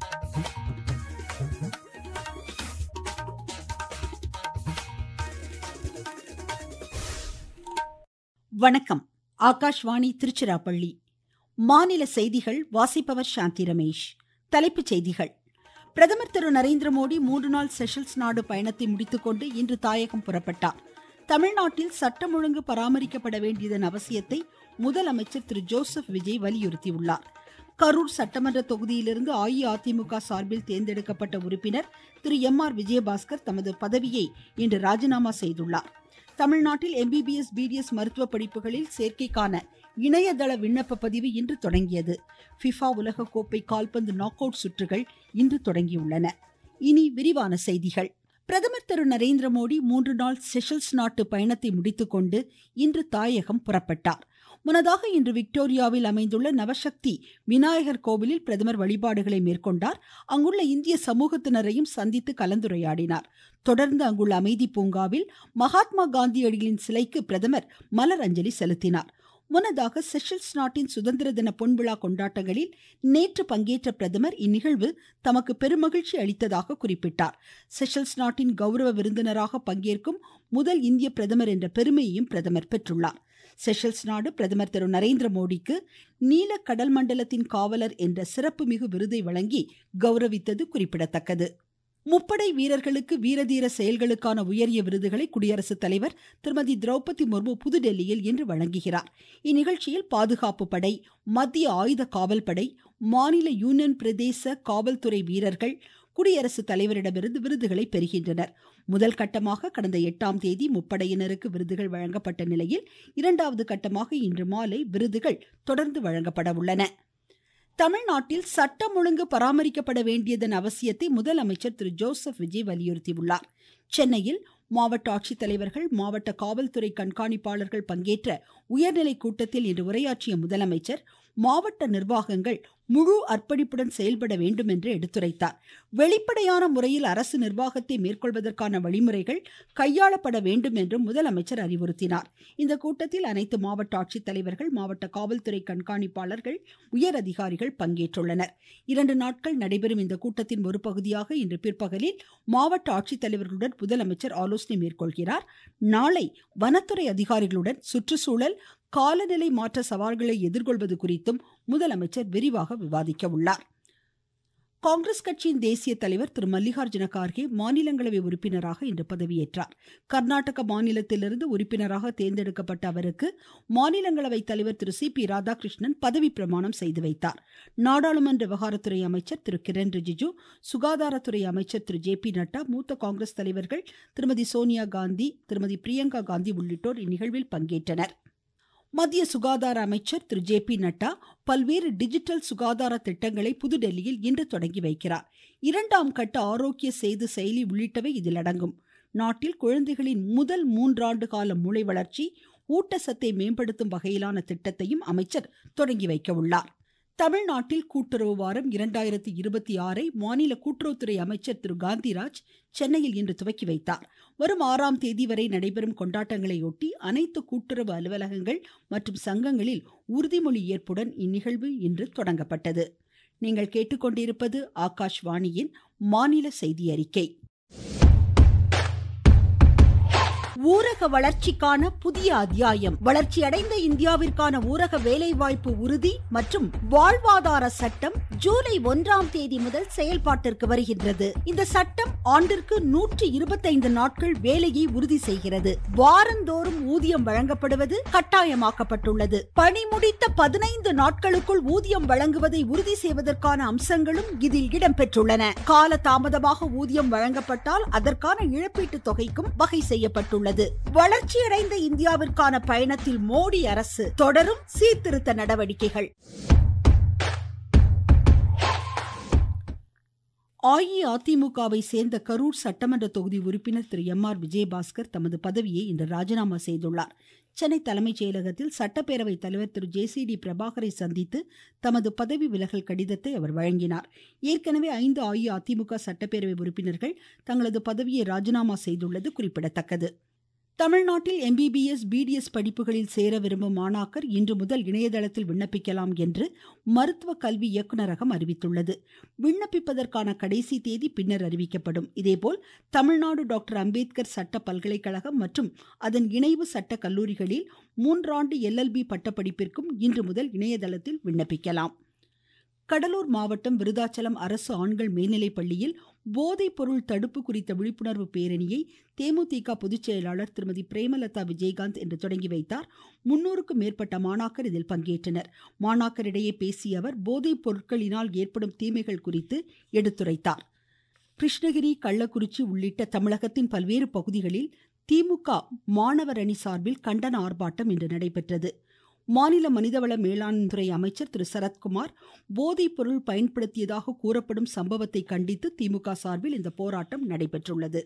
வணக்கம் ஆகாஷ்வாணி திருச்சிராப்பள்ளி மாநில செய்திகள் வாசிப்பவர் சாந்தி ரமேஷ் தலைப்புச் செய்திகள் பிரதமர் திரு நரேந்திர மோடி மூன்று நாள் செஷல்ஸ் நாடு பயணத்தை முடித்துக்கொண்டு இன்று தாயகம் புறப்பட்டார் தமிழ்நாட்டில் சட்டம் ஒழுங்கு பராமரிக்கப்பட வேண்டியதன் அவசியத்தை முதலமைச்சர் திரு ஜோசப் விஜய் வலியுறுத்தியுள்ளார் கரூர் சட்டமன்ற தொகுதியிலிருந்து அஇஅதிமுக சார்பில் தேர்ந்தெடுக்கப்பட்ட உறுப்பினர் திரு எம் ஆர் விஜயபாஸ்கர் தமது பதவியை இன்று ராஜினாமா செய்துள்ளார் தமிழ்நாட்டில் எம்பிபிஎஸ் பிடிஎஸ் மருத்துவ படிப்புகளில் சேர்க்கைக்கான இணையதள விண்ணப்ப பதிவு இன்று தொடங்கியது ஃபிஃபா உலகக்கோப்பை கால்பந்து நாக் அவுட் சுற்றுகள் இன்று தொடங்கியுள்ளன இனி விரிவான செய்திகள் பிரதமர் திரு நரேந்திர மோடி மூன்று நாள் செஷல்ஸ் நாட்டு பயணத்தை முடித்துக்கொண்டு இன்று தாயகம் புறப்பட்டார் முன்னதாக இன்று விக்டோரியாவில் அமைந்துள்ள நவசக்தி விநாயகர் கோவிலில் பிரதமர் வழிபாடுகளை மேற்கொண்டார் அங்குள்ள இந்திய சமூகத்தினரையும் சந்தித்து கலந்துரையாடினார் தொடர்ந்து அங்குள்ள அமைதி பூங்காவில் மகாத்மா காந்தியடிகளின் சிலைக்கு பிரதமர் மலர் அஞ்சலி செலுத்தினார் முன்னதாக செஷல்ஸ் நாட்டின் சுதந்திர தின பொன்விழா கொண்டாட்டங்களில் நேற்று பங்கேற்ற பிரதமர் இந்நிகழ்வு தமக்கு பெருமகிழ்ச்சி அளித்ததாக குறிப்பிட்டார் செஷல்ஸ் நாட்டின் கௌரவ விருந்தினராக பங்கேற்கும் முதல் இந்திய பிரதமர் என்ற பெருமையையும் பிரதமர் பெற்றுள்ளார் செஷல்ஸ் நாடு பிரதமர் திரு நரேந்திர மோடிக்கு நீல கடல் மண்டலத்தின் காவலர் என்ற சிறப்புமிகு விருதை வழங்கி கௌரவித்தது குறிப்பிடத்தக்கது முப்படை வீரர்களுக்கு வீரதீர செயல்களுக்கான உயரிய விருதுகளை குடியரசுத் தலைவர் திருமதி திரௌபதி முர்மு புதுடெல்லியில் இன்று வழங்குகிறார் இந்நிகழ்ச்சியில் பாதுகாப்பு படை மத்திய ஆயுத காவல் படை மாநில யூனியன் பிரதேச காவல்துறை வீரர்கள் குடியரசுத் தலைவரிடமிருந்து விருதுகளை பெறுகின்றனர் முதல் கட்டமாக கடந்த எட்டாம் தேதி முப்படையினருக்கு விருதுகள் வழங்கப்பட்ட நிலையில் இரண்டாவது கட்டமாக இன்று மாலை விருதுகள் தொடர்ந்து வழங்கப்பட உள்ளன தமிழ்நாட்டில் சட்டம் ஒழுங்கு பராமரிக்கப்பட வேண்டியதன் அவசியத்தை முதலமைச்சர் திரு ஜோசப் விஜய் வலியுறுத்தியுள்ளார் சென்னையில் மாவட்ட ஆட்சித்தலைவர்கள் மாவட்ட காவல்துறை கண்காணிப்பாளர்கள் பங்கேற்ற உயர்நிலை கூட்டத்தில் இன்று உரையாற்றிய முதலமைச்சர் மாவட்ட நிர்வாகங்கள் முழு அர்ப்பணிப்புடன் செயல்பட வேண்டும் என்று எடுத்துரைத்தார் வெளிப்படையான முறையில் அரசு நிர்வாகத்தை மேற்கொள்வதற்கான வழிமுறைகள் கையாளப்பட வேண்டும் என்றும் முதலமைச்சர் அறிவுறுத்தினார் இந்த கூட்டத்தில் அனைத்து மாவட்ட ஆட்சித்தலைவர்கள் மாவட்ட காவல்துறை கண்காணிப்பாளர்கள் உயர் அதிகாரிகள் பங்கேற்றுள்ளனர் இரண்டு நாட்கள் நடைபெறும் இந்த கூட்டத்தின் ஒரு பகுதியாக இன்று பிற்பகலில் மாவட்ட ஆட்சித்தலைவர்களுடன் முதலமைச்சர் ஆலோசனை மேற்கொள்கிறார் நாளை வனத்துறை அதிகாரிகளுடன் சுற்றுச்சூழல் காலநிலை மாற்ற சவால்களை எதிர்கொள்வது குறித்தும் முதலமைச்சர் விரிவாக விவாதிக்க உள்ளார் காங்கிரஸ் கட்சியின் தேசிய தலைவர் திரு மல்லிகார்ஜுன கார்கே மாநிலங்களவை உறுப்பினராக இன்று பதவியேற்றார் கர்நாடக மாநிலத்திலிருந்து உறுப்பினராக தேர்ந்தெடுக்கப்பட்ட அவருக்கு மாநிலங்களவை தலைவர் திரு சி பி ராதாகிருஷ்ணன் பதவி பிரமாணம் செய்து வைத்தார் நாடாளுமன்ற விவகாரத்துறை அமைச்சர் திரு கிரண் ரிஜிஜு சுகாதாரத்துறை அமைச்சர் திரு ஜே பி நட்டா மூத்த காங்கிரஸ் தலைவர்கள் திருமதி சோனியா காந்தி திருமதி பிரியங்கா காந்தி உள்ளிட்டோர் இந்நிகழ்வில் பங்கேற்றனர் மத்திய சுகாதார அமைச்சர் திரு ஜே பி நட்டா பல்வேறு டிஜிட்டல் சுகாதார திட்டங்களை புதுடெல்லியில் இன்று தொடங்கி வைக்கிறார் இரண்டாம் கட்ட ஆரோக்கிய சேது செயலி உள்ளிட்டவை இதில் அடங்கும் நாட்டில் குழந்தைகளின் முதல் மூன்றாண்டு கால மூளை வளர்ச்சி ஊட்டச்சத்தை மேம்படுத்தும் வகையிலான திட்டத்தையும் அமைச்சர் தொடங்கி வைக்க உள்ளார் தமிழ்நாட்டில் கூட்டுறவு வாரம் இரண்டாயிரத்தி இருபத்தி ஆறை மாநில கூட்டுறவுத்துறை அமைச்சர் திரு காந்திராஜ் சென்னையில் இன்று துவக்கி வைத்தார் வரும் ஆறாம் தேதி வரை நடைபெறும் கொண்டாட்டங்களையொட்டி அனைத்து கூட்டுறவு அலுவலகங்கள் மற்றும் சங்கங்களில் உறுதிமொழி ஏற்புடன் இந்நிகழ்வு இன்று தொடங்கப்பட்டது நீங்கள் கேட்டுக்கொண்டிருப்பது ஆகாஷ்வாணியின் மாநில செய்தி அறிக்கை ஊரக வளர்ச்சிக்கான புதிய அத்தியாயம் வளர்ச்சியடைந்த இந்தியாவிற்கான ஊரக வேலைவாய்ப்பு உறுதி மற்றும் வாழ்வாதார சட்டம் ஜூலை ஒன்றாம் தேதி முதல் செயல்பாட்டிற்கு வருகின்றது இந்த சட்டம் ஆண்டிற்கு நூற்றி இருபத்தைந்து நாட்கள் வேலையை உறுதி செய்கிறது வாரந்தோறும் ஊதியம் வழங்கப்படுவது கட்டாயமாக்கப்பட்டுள்ளது பணி முடித்த பதினைந்து நாட்களுக்குள் ஊதியம் வழங்குவதை உறுதி செய்வதற்கான அம்சங்களும் இதில் இடம்பெற்றுள்ளன கால தாமதமாக ஊதியம் வழங்கப்பட்டால் அதற்கான இழப்பீட்டு தொகைக்கும் வகை செய்யப்பட்டுள்ளது உள்ளது வளர்ச்சியடைந்த இந்தியாவிற்கான பயணத்தில் மோடி அரசு தொடரும் சீர்திருத்த நடவடிக்கைகள் அஇஅதிமுகவை சேர்ந்த கரூர் சட்டமன்ற தொகுதி உறுப்பினர் திரு எம் ஆர் விஜயபாஸ்கர் தமது பதவியை இன்று ராஜினாமா செய்துள்ளார் சென்னை தலைமைச் செயலகத்தில் சட்டப்பேரவை தலைவர் திரு ஜே சி டி பிரபாகரை சந்தித்து தமது பதவி விலகல் கடிதத்தை அவர் வழங்கினார் ஏற்கனவே ஐந்து அஇஅதிமுக சட்டப்பேரவை உறுப்பினர்கள் தங்களது பதவியை ராஜினாமா செய்துள்ளது குறிப்பிடத்தக்கது தமிழ்நாட்டில் எம்பிபிஎஸ் பிடிஎஸ் படிப்புகளில் சேர விரும்பும் மாணாக்கர் இன்று முதல் இணையதளத்தில் விண்ணப்பிக்கலாம் என்று மருத்துவ கல்வி இயக்குநரகம் அறிவித்துள்ளது விண்ணப்பிப்பதற்கான கடைசி தேதி பின்னர் அறிவிக்கப்படும் இதேபோல் தமிழ்நாடு டாக்டர் அம்பேத்கர் சட்ட பல்கலைக்கழகம் மற்றும் அதன் இணைவு சட்ட கல்லூரிகளில் மூன்றாண்டு எல்எல்பி பட்டப்படிப்பிற்கும் இன்று முதல் இணையதளத்தில் விண்ணப்பிக்கலாம் கடலூர் மாவட்டம் விருதாச்சலம் அரசு ஆண்கள் மேல்நிலைப் பள்ளியில் போதைப் பொருள் தடுப்பு குறித்த விழிப்புணர்வு பேரணியை தேமுதிக பொதுச் செயலாளர் திருமதி பிரேமலதா விஜயகாந்த் இன்று தொடங்கி வைத்தார் முன்னூறுக்கும் மேற்பட்ட மாணாக்கர் இதில் பங்கேற்றனர் மாணாக்கரிடையே பேசிய அவர் போதைப் பொருட்களினால் ஏற்படும் தீமைகள் குறித்து எடுத்துரைத்தார் கிருஷ்ணகிரி கள்ளக்குறிச்சி உள்ளிட்ட தமிழகத்தின் பல்வேறு பகுதிகளில் திமுக மாணவர் அணி சார்பில் கண்டன ஆர்ப்பாட்டம் இன்று நடைபெற்றது மாநில மனிதவள மேலாண்துறை அமைச்சர் திரு சரத்குமார் போதைப் பொருள் பயன்படுத்தியதாக கூறப்படும் சம்பவத்தை கண்டித்து திமுக சார்பில் இந்த போராட்டம் நடைபெற்றுள்ளது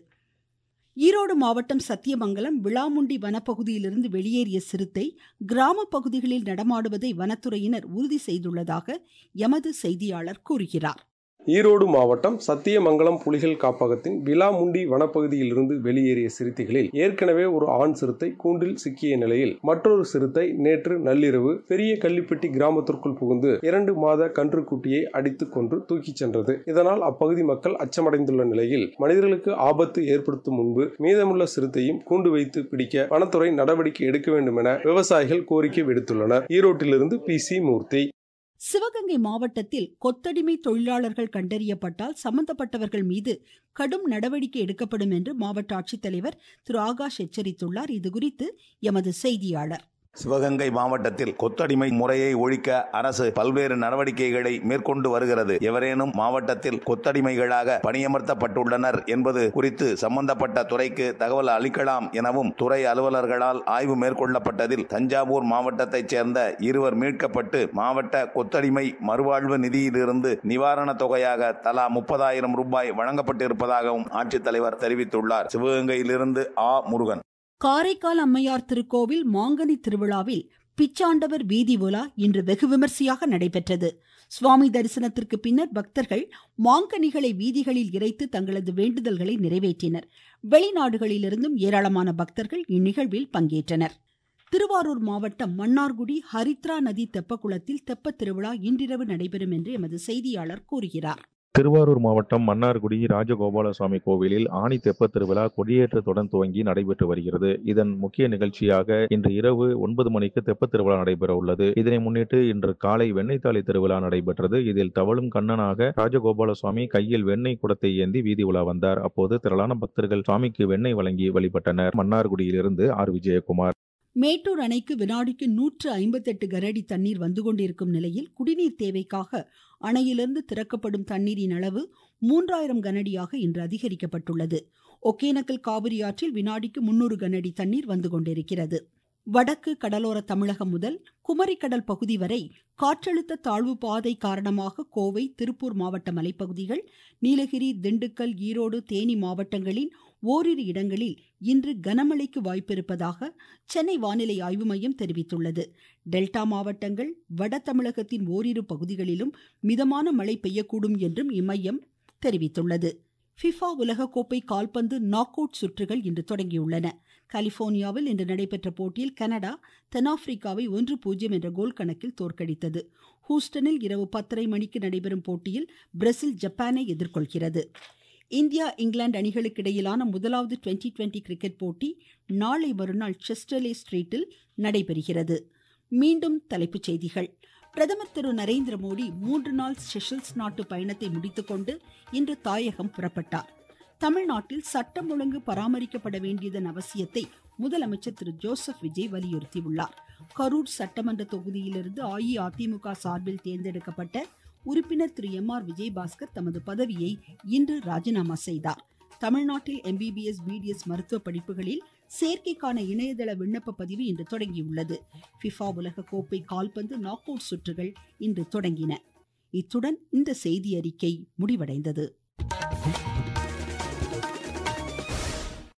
ஈரோடு மாவட்டம் சத்தியமங்கலம் விளாமுண்டி வனப்பகுதியிலிருந்து வெளியேறிய சிறுத்தை கிராம பகுதிகளில் நடமாடுவதை வனத்துறையினர் உறுதி செய்துள்ளதாக எமது செய்தியாளர் கூறுகிறார் ஈரோடு மாவட்டம் சத்தியமங்கலம் புலிகள் காப்பகத்தின் விலாமுண்டி வனப்பகுதியிலிருந்து வெளியேறிய சிறுத்தைகளில் ஏற்கனவே ஒரு ஆண் சிறுத்தை கூண்டில் சிக்கிய நிலையில் மற்றொரு சிறுத்தை நேற்று நள்ளிரவு பெரிய கள்ளிப்பட்டி கிராமத்திற்குள் புகுந்து இரண்டு மாத கன்றுக்குட்டியை அடித்துக் கொன்று தூக்கிச் சென்றது இதனால் அப்பகுதி மக்கள் அச்சமடைந்துள்ள நிலையில் மனிதர்களுக்கு ஆபத்து ஏற்படுத்தும் முன்பு மீதமுள்ள சிறுத்தையும் கூண்டு வைத்து பிடிக்க வனத்துறை நடவடிக்கை எடுக்க வேண்டும் என விவசாயிகள் கோரிக்கை விடுத்துள்ளனர் ஈரோட்டிலிருந்து பி சி மூர்த்தி சிவகங்கை மாவட்டத்தில் கொத்தடிமை தொழிலாளர்கள் கண்டறியப்பட்டால் சம்பந்தப்பட்டவர்கள் மீது கடும் நடவடிக்கை எடுக்கப்படும் என்று மாவட்ட ஆட்சித்தலைவர் திரு ஆகாஷ் எச்சரித்துள்ளார் இதுகுறித்து எமது செய்தியாளர் சிவகங்கை மாவட்டத்தில் கொத்தடிமை முறையை ஒழிக்க அரசு பல்வேறு நடவடிக்கைகளை மேற்கொண்டு வருகிறது எவரேனும் மாவட்டத்தில் கொத்தடிமைகளாக பணியமர்த்தப்பட்டுள்ளனர் என்பது குறித்து சம்பந்தப்பட்ட துறைக்கு தகவல் அளிக்கலாம் எனவும் துறை அலுவலர்களால் ஆய்வு மேற்கொள்ளப்பட்டதில் தஞ்சாவூர் மாவட்டத்தைச் சேர்ந்த இருவர் மீட்கப்பட்டு மாவட்ட கொத்தடிமை மறுவாழ்வு நிதியிலிருந்து நிவாரணத் தொகையாக தலா முப்பதாயிரம் ரூபாய் வழங்கப்பட்டிருப்பதாகவும் ஆட்சித்தலைவர் தெரிவித்துள்ளார் சிவகங்கையிலிருந்து ஆ முருகன் காரைக்கால் அம்மையார் திருக்கோவில் மாங்கனி திருவிழாவில் பிச்சாண்டவர் வீதி உலா இன்று வெகு விமர்சையாக நடைபெற்றது சுவாமி தரிசனத்திற்கு பின்னர் பக்தர்கள் மாங்கனிகளை வீதிகளில் இறைத்து தங்களது வேண்டுதல்களை நிறைவேற்றினர் வெளிநாடுகளிலிருந்தும் ஏராளமான பக்தர்கள் இந்நிகழ்வில் பங்கேற்றனர் திருவாரூர் மாவட்டம் மன்னார்குடி ஹரித்ரா நதி தெப்பக்குளத்தில் தெப்ப திருவிழா இன்றிரவு நடைபெறும் என்று எமது செய்தியாளர் கூறுகிறார் திருவாரூர் மாவட்டம் மன்னார்குடி ராஜகோபால சுவாமி கோவிலில் ஆணி தெப்ப திருவிழா கொடியேற்றத்துடன் துவங்கி நடைபெற்று வருகிறது இதன் முக்கிய நிகழ்ச்சியாக இன்று இரவு ஒன்பது மணிக்கு தெப்ப திருவிழா நடைபெற உள்ளது இதனை முன்னிட்டு இன்று காலை வெண்ணெய் தாலி திருவிழா நடைபெற்றது இதில் தவழும் கண்ணனாக ராஜகோபால சுவாமி கையில் வெண்ணெய் குடத்தை ஏந்தி வீதி உலா வந்தார் அப்போது திரளான பக்தர்கள் சுவாமிக்கு வெண்ணெய் வழங்கி வழிபட்டனர் மன்னார்குடியிலிருந்து ஆர் விஜயகுமார் மேட்டூர் அணைக்கு வினாடிக்கு நூற்று ஐம்பத்தெட்டு கனஅடி தண்ணீர் வந்து கொண்டிருக்கும் நிலையில் குடிநீர் தேவைக்காக அணையிலிருந்து திறக்கப்படும் தண்ணீரின் அளவு மூன்றாயிரம் கனஅடியாக இன்று அதிகரிக்கப்பட்டுள்ளது ஒகேனக்கல் காவிரி ஆற்றில் வினாடிக்கு முன்னூறு கனஅடி தண்ணீர் வந்து கொண்டிருக்கிறது வடக்கு கடலோர தமிழகம் முதல் குமரிக்கடல் பகுதி வரை காற்றழுத்த தாழ்வு பாதை காரணமாக கோவை திருப்பூர் மாவட்ட மலைப்பகுதிகள் நீலகிரி திண்டுக்கல் ஈரோடு தேனி மாவட்டங்களின் ஓரிரு இடங்களில் இன்று கனமழைக்கு வாய்ப்பிருப்பதாக சென்னை வானிலை ஆய்வு மையம் தெரிவித்துள்ளது டெல்டா மாவட்டங்கள் வட தமிழகத்தின் ஓரிரு பகுதிகளிலும் மிதமான மழை பெய்யக்கூடும் என்றும் இம்மையம் தெரிவித்துள்ளது ஃபிஃபா உலகக்கோப்பை கால்பந்து நாக் அவுட் சுற்றுகள் இன்று தொடங்கியுள்ளன கலிபோர்னியாவில் இன்று நடைபெற்ற போட்டியில் கனடா தென்னாப்பிரிக்காவை ஒன்று பூஜ்ஜியம் என்ற கோல் கணக்கில் தோற்கடித்தது ஹூஸ்டனில் இரவு பத்தரை மணிக்கு நடைபெறும் போட்டியில் பிரேசில் ஜப்பானை எதிர்கொள்கிறது இந்தியா இங்கிலாந்து அணிகளுக்கு இடையிலான முதலாவது டுவெண்டி டுவெண்டி கிரிக்கெட் போட்டி நாளை மறுநாள் செஸ்டர்லே ஸ்ட்ரீட்டில் நடைபெறுகிறது மீண்டும் தலைப்புச் செய்திகள் பிரதமர் திரு நரேந்திர மோடி மூன்று நாள் செஷல்ஸ் நாட்டு பயணத்தை முடித்துக்கொண்டு இன்று தாயகம் புறப்பட்டார் தமிழ்நாட்டில் சட்டம் ஒழுங்கு பராமரிக்கப்பட வேண்டியதன் அவசியத்தை முதலமைச்சர் திரு ஜோசப் விஜய் வலியுறுத்தியுள்ளார் கரூர் சட்டமன்ற தொகுதியிலிருந்து அஇஅதிமுக சார்பில் தேர்ந்தெடுக்கப்பட்ட உறுப்பினர் திரு எம் ஆர் விஜயபாஸ்கர் தமது பதவியை இன்று ராஜினாமா செய்தார் தமிழ்நாட்டில் எம்பிபிஎஸ் பிடிஎஸ் மருத்துவ படிப்புகளில் சேர்க்கைக்கான இணையதள விண்ணப்ப பதிவு இன்று தொடங்கியுள்ளது ஃபிஃபா உலக கோப்பை கால்பந்து நாக் அவுட் சுற்றுகள் இன்று தொடங்கின இத்துடன் இந்த செய்தி அறிக்கை முடிவடைந்தது